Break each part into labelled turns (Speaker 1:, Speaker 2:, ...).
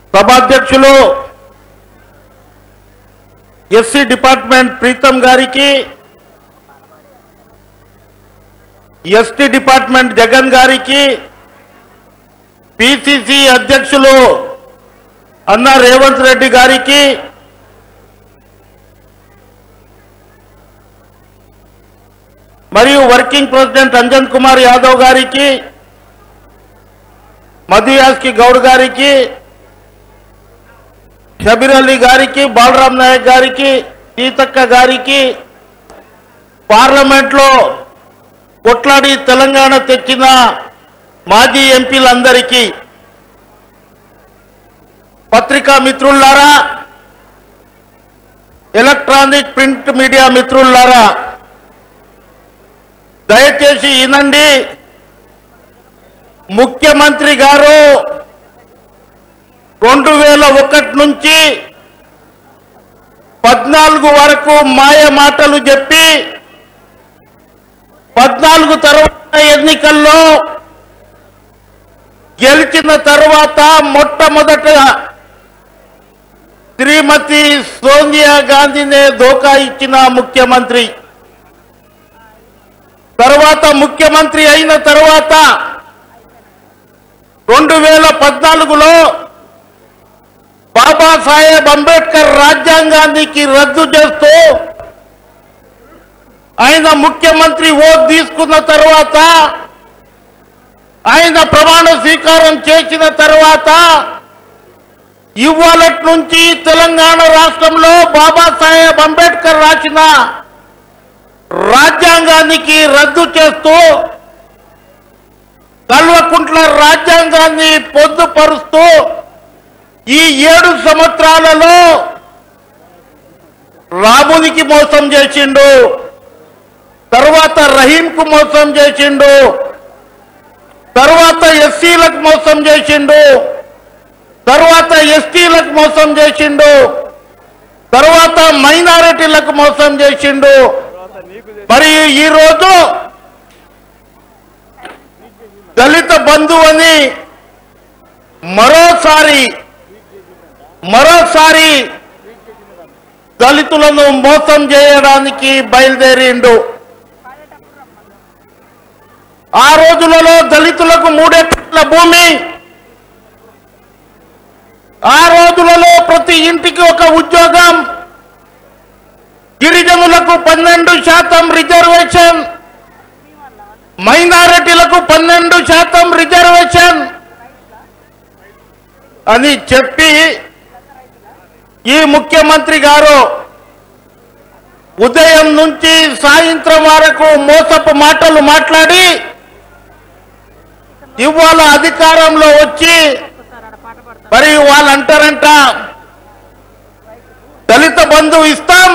Speaker 1: సభాధ్యక్షులు SC department Pritam గారికి ST department Jagan గారికి పిసిసి అధ్యక్షులు అన్న రేవంత్ రెడ్డి గారికి మరియు వర్కింగ్ ప్రెసిడెంట్ అంజన్ కుమార్ యాదవ్ గారికి మధుయాస్కి గౌడ్ గారికి షబీర్ అలీ గారికి బాలరాం నాయక్ గారికి సీతక్క గారికి పార్లమెంట్లో కొట్లాడి తెలంగాణ తెచ్చిన మాజీ ఎంపీలందరికీ పత్రికా మిత్రులారా ఎలక్ట్రానిక్ ప్రింట్ మీడియా మిత్రులారా దయచేసి వినండి ముఖ్యమంత్రి గారు రెండు వేల ఒకటి నుంచి పద్నాలుగు వరకు మాయ మాటలు చెప్పి పద్నాలుగు తర్వాత ఎన్నికల్లో గెలిచిన తర్వాత మొట్టమొదట శ్రీమతి సోనియా గాంధీనే ధోకా ఇచ్చిన ముఖ్యమంత్రి తర్వాత ముఖ్యమంత్రి అయిన తర్వాత రెండు వేల పద్నాలుగులో బాబాసాహెబ్ అంబేద్కర్ రాజ్యాంగానికి రద్దు చేస్తూ ఆయన ముఖ్యమంత్రి ఓట్ తీసుకున్న తర్వాత ఆయన ప్రమాణ స్వీకారం చేసిన తర్వాత ఇవాళటి నుంచి తెలంగాణ రాష్ట్రంలో బాబాసాహెబ్ అంబేద్కర్ రాసిన రాజ్యాంగానికి రద్దు చేస్తూ కల్వకుంట్ల రాజ్యాంగాన్ని పొందుపరుస్తూ ఈ ఏడు సంవత్సరాలలో రామునికి మోసం చేసిండు తర్వాత రహీంకు మోసం చేసిండు తర్వాత ఎస్సీలకు మోసం చేసిండు తర్వాత ఎస్టీలకు మోసం చేసిండు తర్వాత మైనారిటీలకు మోసం చేసిండు మరియు ఈరోజు దళిత బంధువు అని మరోసారి మరోసారి దళితులను మోసం చేయడానికి బయలుదేరిండు ఆ రోజులలో దళితులకు మూడెకరాల భూమి ఆ రోజులలో ప్రతి ఇంటికి ఒక ఉద్యోగం గిరిజనులకు పన్నెండు శాతం రిజర్వేషన్ మైనారిటీలకు పన్నెండు శాతం రిజర్వేషన్ అని చెప్పి ఈ ముఖ్యమంత్రి గారు ఉదయం నుంచి సాయంత్రం వరకు మోసపు మాటలు మాట్లాడి ఇవాళ అధికారంలో వచ్చి మరి వాళ్ళు అంటారంట దళిత బంధు ఇస్తాం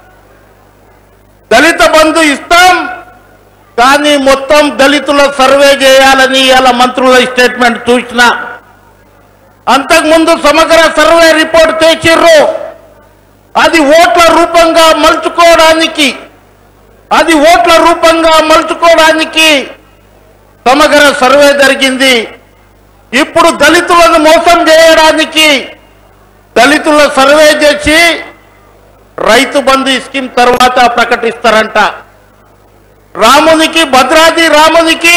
Speaker 1: దళిత బంధు ఇస్తాం కానీ మొత్తం దళితుల సర్వే చేయాలని ఇలా మంత్రుల స్టేట్మెంట్ చూసిన అంతకుముందు సమగ్ర సర్వే రిపోర్ట్ చేసిర్రు అది ఓట్ల రూపంగా మలుచుకోవడానికి అది ఓట్ల రూపంగా మలుచుకోవడానికి సమగ్ర సర్వే జరిగింది ఇప్పుడు దళితులను మోసం చేయడానికి దళితుల సర్వే చేసి రైతు బంధు స్కీమ్ తర్వాత ప్రకటిస్తారంట రామునికి భద్రాది రామునికి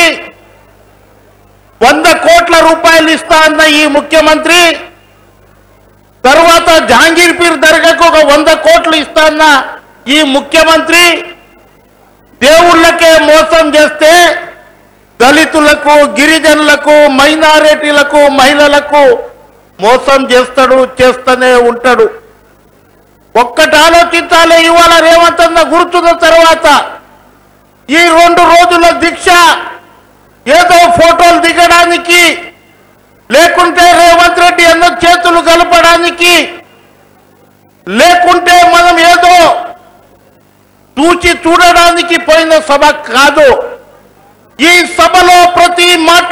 Speaker 1: వంద కోట్ల రూపాయలు ఇస్తా అన్న ఈ ముఖ్యమంత్రి తర్వాత జహాంగీర్ పీర్ దర్గాకు ఒక వంద కోట్లు ఇస్తా అన్న ఈ ముఖ్యమంత్రి దేవుళ్ళకే మోసం చేస్తే దళితులకు గిరిజనులకు మైనారిటీలకు మహిళలకు మోసం చేస్తాడు చేస్తూనే ఉంటాడు ఒక్కటి ఆలోచించాలి ఇవాళ రేవంత్ అన్న గుర్తున్న తర్వాత ఈ రెండు రోజుల దీక్ష ఏదో ఫోటోలు దిగడానికి లేకుంటే రేవంత్ రెడ్డి అన్న చేతులు కలపడానికి లేకుంటే మనం ఏదో చూచి చూడడానికి పోయిన సభ కాదు ఈ సభలో ప్రతి మాట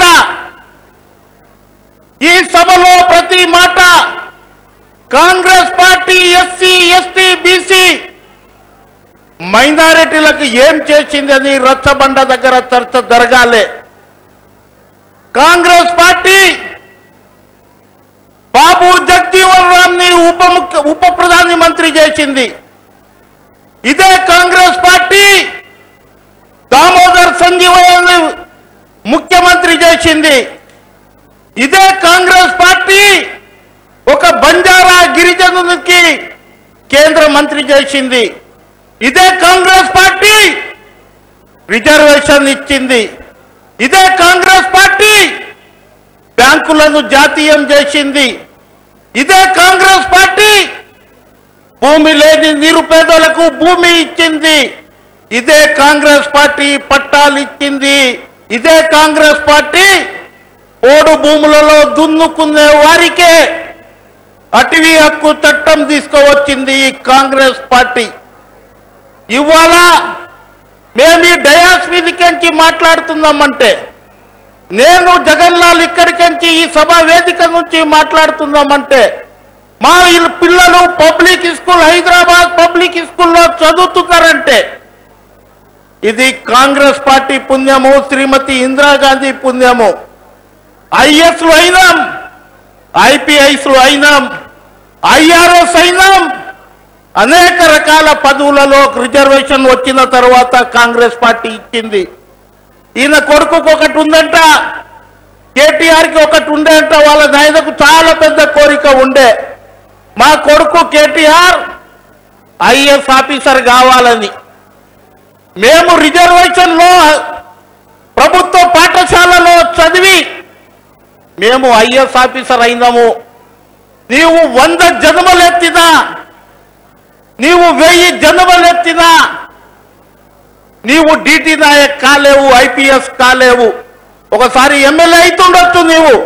Speaker 1: ఈ సభలో ప్రతి మాట Congress party SC ST BC మైనారిటీలకు ఏం చేసిందని రచ్చబండ దగ్గర చర్చ జరగాలి కాంగ్రెస్ పార్టీ బాబు జగజీవన్ రామ్ ని ఉప ముఖ్య ఉప ప్రధాని మంత్రి చేసింది ఇదే కాంగ్రెస్ పార్టీ దామోదర్ సంజీవయ్యని ముఖ్యమంత్రి చేసింది ఇదే కాంగ్రెస్ పార్టీ ఒక బంజారా గిరిజనునికి కేంద్ర మంత్రి చేసింది ఇదే కాంగ్రెస్ పార్టీ రిజర్వేషన్ ఇచ్చింది ఇదే కాంగ్రెస్ పార్టీ బ్యాంకులను జాతీయం చేసింది ఇదే కాంగ్రెస్ పార్టీ భూమి లేని నిరుపేదలకు భూమి ఇచ్చింది ఇదే కాంగ్రెస్ పార్టీ పట్టాలు ఇచ్చింది ఇదే కాంగ్రెస్ పార్టీ ఓడు భూములలో దున్నుకునే వారికే అటవీ హక్కు చట్టం తీసుకువచ్చింది ఈ కాంగ్రెస్ పార్టీ ఇవాళ మేము ఈ డయాస్ మీదకించి మాట్లాడుతున్నామంటే నేను జగన్లాల్ ఇక్కడికించి ఈ సభ వేదిక నుంచి మాట్లాడుతున్నామంటే మా ఇల్ పిల్లలు పబ్లిక్ స్కూల్ హైదరాబాద్ పబ్లిక్ స్కూల్లో చదువుతున్నారంటే ఇది కాంగ్రెస్ పార్టీ పుణ్యము శ్రీమతి ఇందిరాగాంధీ పుణ్యము ఐఎస్లు అయినాం ఐపీఐస్లు అయినాం ఐఆర్ఎస్ అయినాం అనేక రకాల పదవులలో రిజర్వేషన్ వచ్చిన తర్వాత కాంగ్రెస్ పార్టీ ఇచ్చింది ఈయన కొడుకుకు ఒకటి ఉందంట కేటీఆర్ కి ఒకటి ఉండేంట వాళ్ళ నాయనకు చాలా పెద్ద కోరిక ఉండే మా కొడుకు కేటీఆర్ ఐఎస్ ఆఫీసర్ కావాలని మేము రిజర్వేషన్ లో ప్రభుత్వ పాఠశాలలో చదివి మేము ఐఎస్ ఆఫీసర్ అయినాము నీవు వంద జన్మలెత్తినా నీవు వెయ్యి జన్మలెత్తినా నీవు డిటి నాయక్ కాలేవు ఐపీఎస్ కాలేవు ఒకసారి ఎమ్మెల్యే అయితుండొచ్చు నీవు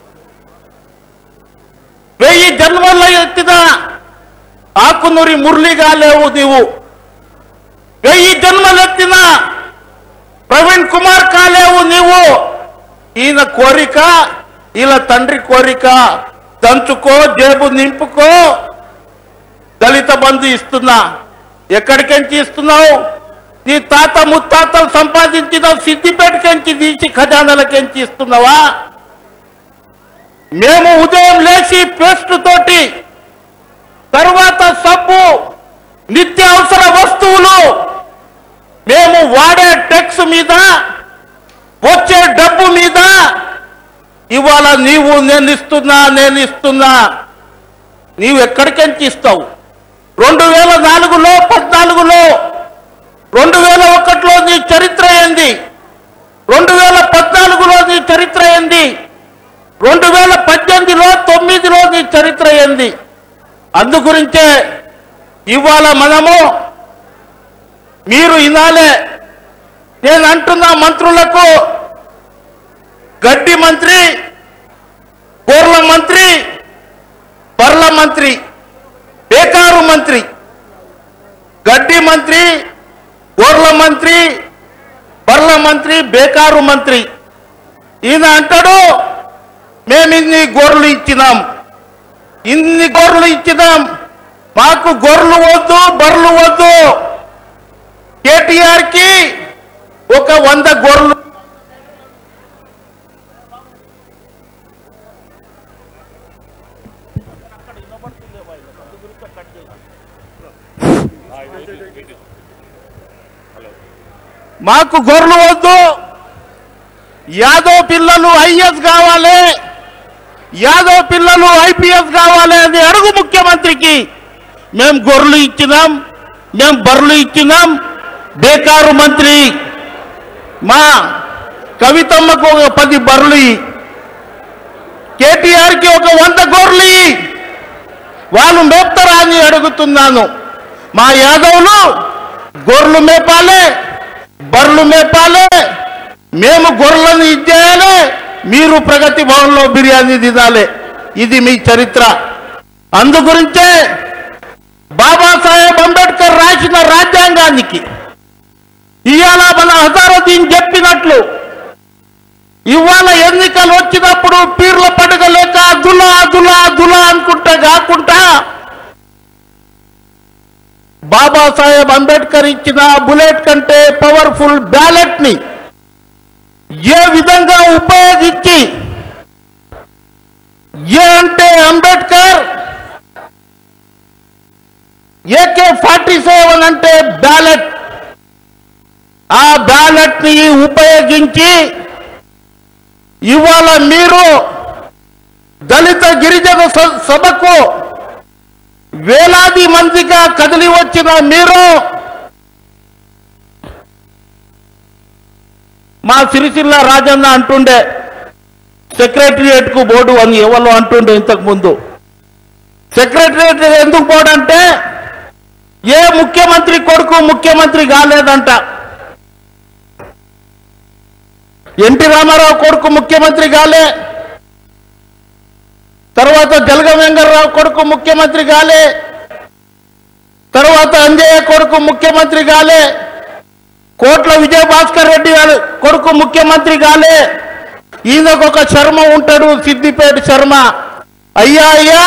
Speaker 1: వెయ్యి జన్మల్లో ఎత్తిన ఆకునూరి మురళి కాలేవు నీవు వెయ్యి జన్మలెత్తిన ప్రవీణ్ కుమార్ కాలేవు నీవు ఈయన కోరిక ఈయన తండ్రి కోరిక దంచుకో జేబు నింపుకో దళిత బంధు ఇస్తున్నా ఎక్కడికెంచి ఇస్తున్నావు నీ తాత ముత్తాతలు సంపాదించిన సిద్దిపేటకెంచి తీసి ఖజానాలకెంచి ఇస్తున్నావా మేము ఉదయం లేచి పేస్ట్ తోటి తరువాత సబ్బు నిత్యావసర వస్తువులు మేము వాడే టెక్స్ మీద వచ్చే డబ్బు మీద ఇవాళ నీవు నేను ఇస్తున్నా నేను ఇస్తున్నా నీవు ఎక్కడికెంచి ఇస్తావు రెండు వేల నాలుగులో పద్నాలుగులో రెండు వేల ఒకటిలో నీ చరిత్ర ఏంది రెండు వేల పద్నాలుగులో నీ చరిత్ర ఏంది రెండు వేల పద్దెనిమిదిలో తొమ్మిదిలో నీ చరిత్ర ఏంది అందుగురించే ఇవాళ మనము మీరు వినాలే నేను అంటున్నా మంత్రులకు గడ్డి మంత్రి గోర్ల మంత్రి బర్ల మంత్రి బేకారు మంత్రి గడ్డి మంత్రి గోర్ల మంత్రి బర్ల మంత్రి బేకారు మంత్రి ఈయన అంటాడు మేము ఇన్ని గొర్రెలు ఇచ్చినాం ఇన్ని గొర్రెలు ఇచ్చినాం మాకు గొర్రెలు వద్దు బర్రెలు వద్దు కేటీఆర్ కి ఒక వంద గొర్రెలు మాకు గొర్రెలు వద్దు యాదవ్ పిల్లలు ఐఎస్ కావాలి యాదవ్ పిల్లలు ఐపీఎస్ కావాలి అని అడుగు ముఖ్యమంత్రికి మేము గొర్రెలు ఇచ్చినాం మేము బర్రెలు ఇచ్చినాం బేకారు మంత్రి మా కవితమ్మకు ఒక పది బర్రెలు ఇయ్యి. కేటీఆర్కి ఒక వంద గొర్రెలు ఇయ్యి. వాళ్ళు మేపుతారా అని అడుగుతున్నాను మా యాదవులు గొర్రెలు మేపాలే బర్రెలు మేపాలే మేము గొర్రెలను ఇచ్చేయాలి మీరు ప్రగతి భవన్లో బిర్యానీ తినాలి ఇది మీ చరిత్ర అందుగురించే బాబాసాహెబ్ అంబేద్కర్ రాసిన రాజ్యాంగానికి ఇవాళ మన హజారుద్దీన్ చెప్పినట్లు ఇవాళ ఎన్నికలు వచ్చినప్పుడు పీర్ల పండుగ లేక దులా దులా దులా అనుకుంటా కాకుండా బాబాసాహెబ్ అంబేద్కర్ ఇచ్చిన బుల్లెట్ కంటే పవర్ఫుల్ బ్యాలెట్ ని ఏ విధంగా ఉపయోగించి ఏ అంటే అంబేద్కర్ ఏకే ఫార్టీ సెవెన్ అంటే బ్యాలెట్ ఆ బ్యాలెట్ ని ఉపయోగించి ఇవాళ మీరు దళిత గిరిజన స- సభకు వేలాది మందిగా కదిలి వచ్చిన మీరు మా సిరిసిల్ల రాజన్న అంటుండే సెక్రటరియేట్ కు బోర్డు అని ఎవరు అంటుండే ఇంతకు ముందు సెక్రటరియేట్ ఎందుకు బోర్డు అంటే ఏ ముఖ్యమంత్రి కొడుకు ముఖ్యమంత్రి కాలేదంట ఎన్టీ రామారావు కొడుకు ముఖ్యమంత్రి కాలే తర్వాత జలగ వెంకటరావు కొడుకు ముఖ్యమంత్రి కాలే తర్వాత అంజయ్య కొడుకు ముఖ్యమంత్రి కాలే కోట్ల విజయభాస్కర్ రెడ్డి గారు కొడుకు ముఖ్యమంత్రి కాలే ఈయనకు ఒక శర్మ ఉంటాడు సిద్దిపేట శర్మ అయ్యా అయ్యా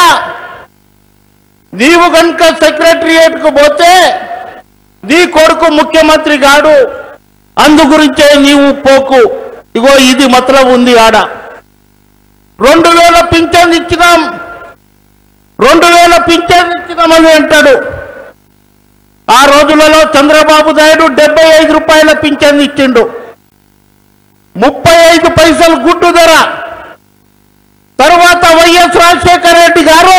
Speaker 1: నీవు కనుక సెక్రటరియేట్ కు పోతే నీ కొడుకు ముఖ్యమంత్రి కాడు అందు గురించే నీవు పోకు ఇగో ఇది మతలం ఉంది ఆడ రెండు వేల పింఛన్ ఇచ్చినాం రెండు వేల పింఛన్ ఇచ్చినామని అంటాడు ఆ రోజులలో చంద్రబాబు నాయుడు డెబ్బై ఐదు రూపాయల పింఛన్ ఇచ్చిండు ముప్పై ఐదు పైసలు గుడ్డు ధర తర్వాత వైఎస్ రాజశేఖర రెడ్డి గారు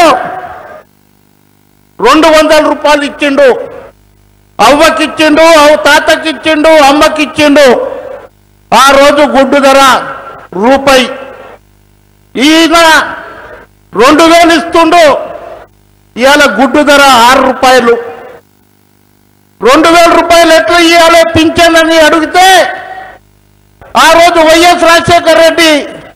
Speaker 1: రెండు వందల రూపాయలు ఇచ్చిండు అవ్వకిచ్చిండు అవు తాతకిచ్చిండు అమ్మకిచ్చిండు ఆ రోజు గుడ్డు ధర రూపాయి ఈయన రెండు వేలు ఇస్తుండు ఇవాళ గుడ్డు ధర ఆరు రూపాయలు రెండు వేల రూపాయలు ఎట్లా ఇవ్వాలి పింఛన్ అని అడిగితే ఆ రోజు వైఎస్ రాజశేఖర రెడ్డి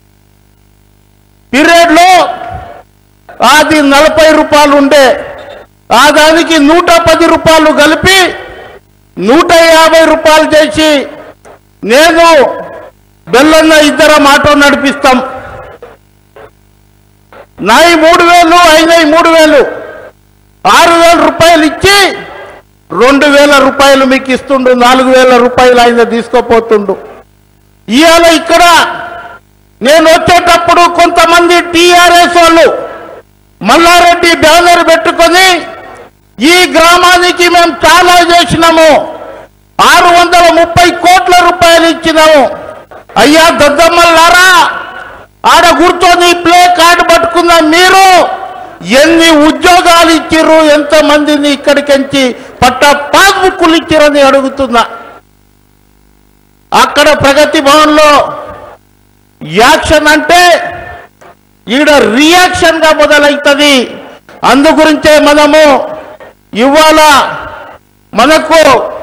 Speaker 1: పీరియడ్ లో అది నలభై రూపాయలు ఉండే ఆ దానికి నూట పది రూపాయలు కలిపి నూట యాభై రూపాయలు చేసి నేను బెల్లన్న ఇద్దరం ఆటో నడిపిస్తాం నాయి మూడు వేలు అయినాయి మూడు వేలు ఆరు వేల రూపాయలు ఇచ్చి రెండు వేల రూపాయలు మీకు ఇస్తుండు నాలుగు వేల రూపాయలు ఆయన తీసుకోపోతుండు ఇవాళ ఇక్కడ నేను వచ్చేటప్పుడు కొంతమంది టీఆర్ఎస్ వాళ్ళు మల్లారెడ్డి బ్యానర్ పెట్టుకొని ఈ గ్రామానికి మేము చాలా చేసినాము ఆరు వందల ముప్పై కోట్ల రూపాయలు ఇచ్చినాము అయ్యా దద్దమ్మలారా ఆడ కూర్చొని ప్లే కార్డు పట్టుకున్న మీరు ఎన్ని ఉద్యోగాలు ఇచ్చిర్రు ఎంత మందిని ఇక్కడికించి పట్ట పాస్బుక్లు ఇచ్చిరని అడుగుతున్నా అక్కడ ప్రగతి భవన్లో యాక్షన్ అంటే ఈడ రియాక్షన్ గా మొదలవుతుంది అందు గురించే మనము ఇవాళ మనకు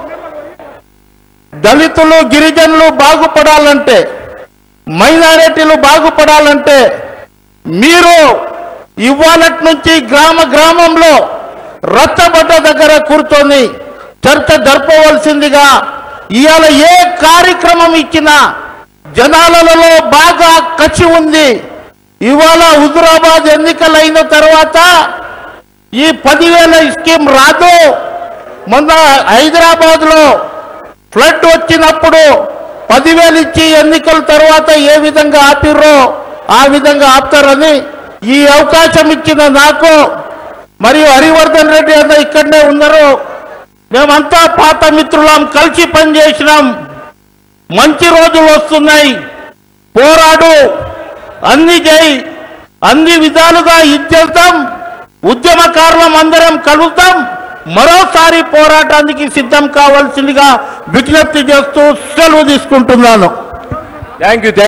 Speaker 1: దళితులు గిరిజనులు బాగుపడాలంటే మైనారిటీలు బాగుపడాలంటే మీరు ఇవాళటి నుంచి గ్రామ గ్రామంలో రచ్చబడ్డ దగ్గర కూర్చొని చర్చ జరపవలసిందిగా ఇవాళ ఏ కార్యక్రమం ఇచ్చినా జనాలలో బాగా కసి ఉంది ఇవాళ హుజురాబాద్ ఎన్నికలైన తర్వాత ఈ పదివేల స్కీమ్ రాదు మొన్న హైదరాబాద్ లో ఫ్లడ్ వచ్చినప్పుడు పదివేలు ఇచ్చి ఎన్నికల తర్వాత ఏ విధంగా ఆపిర్రో ఆ విధంగా ఆపుతారని ఈ అవకాశం ఇచ్చిన నాకు మరియు హరివర్ధన్ రెడ్డి అన్న ఇక్కడనే ఉన్నారు మేమంతా పాత మిత్రులం కలిసి పనిచేసినాం మంచి రోజులు వస్తున్నాయి పోరాడు అన్ని చేయి అన్ని విధాలుగా ఇచ్చేద్దాం ఉద్యమకారులం అందరం కలుద్దాం మరోసారి పోరాటానికి సిద్ధం కావాల్సిందిగా విజ్ఞప్తి చేస్తూ సెలవు తీసుకుంటున్నాను
Speaker 2: థ్యాంక్ యూ